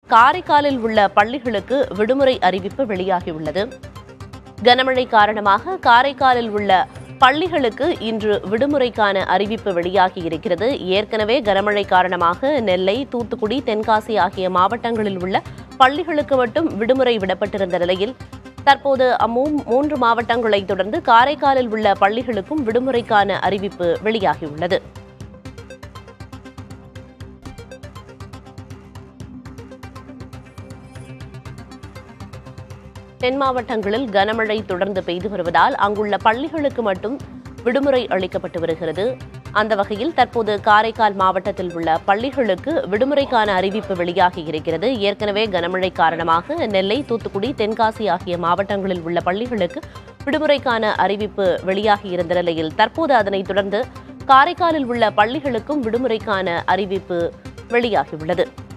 காரைக்காலில் உள்ள பள்ளிகளுக்கு விடுமுறை அறிவிப்பு வெளியாகியுள்ளது கனமழை காரணமாக காரைக்காலில் உள்ள பள்ளிகளுக்கு இன்று விடுமுறைக்கான அறிவிப்பு வெளியாகி இருக்கிறது ஏற்கனவே கனமழை காரணமாக நெல்லை தூத்துக்குடி தென்காசி ஆகிய மாவட்டங்களில் உள்ள பள்ளிகளுக்கு மட்டும் விடுமுறை விடப்பட்டிருந்த நிலையில் தற்போது அம்மூ மூன்று மாவட்டங்களைத் தொடர்ந்து காரைக்காலில் உள்ள பள்ளிகளுக்கும் விடுமுறைக்கான அறிவிப்பு வெளியாகியுள்ளது தென் மாவட்டங்களில் கனமழை தொடர்ந்து பெய்து வருவதால் அங்குள்ள பள்ளிகளுக்கு மட்டும் விடுமுறை அளிக்கப்பட்டு வருகிறது அந்த வகையில் தற்போது காரைக்கால் மாவட்டத்தில் உள்ள பள்ளிகளுக்கு விடுமுறைக்கான அறிவிப்பு வெளியாகி இருக்கிறது ஏற்கனவே கனமழை காரணமாக நெல்லை தூத்துக்குடி தென்காசி ஆகிய மாவட்டங்களில் உள்ள பள்ளிகளுக்கு விடுமுறைக்கான அறிவிப்பு வெளியாகி இருந்த நிலையில் தற்போது அதனைத் தொடர்ந்து காரைக்காலில் உள்ள பள்ளிகளுக்கும் விடுமுறைக்கான அறிவிப்பு வெளியாகியுள்ளது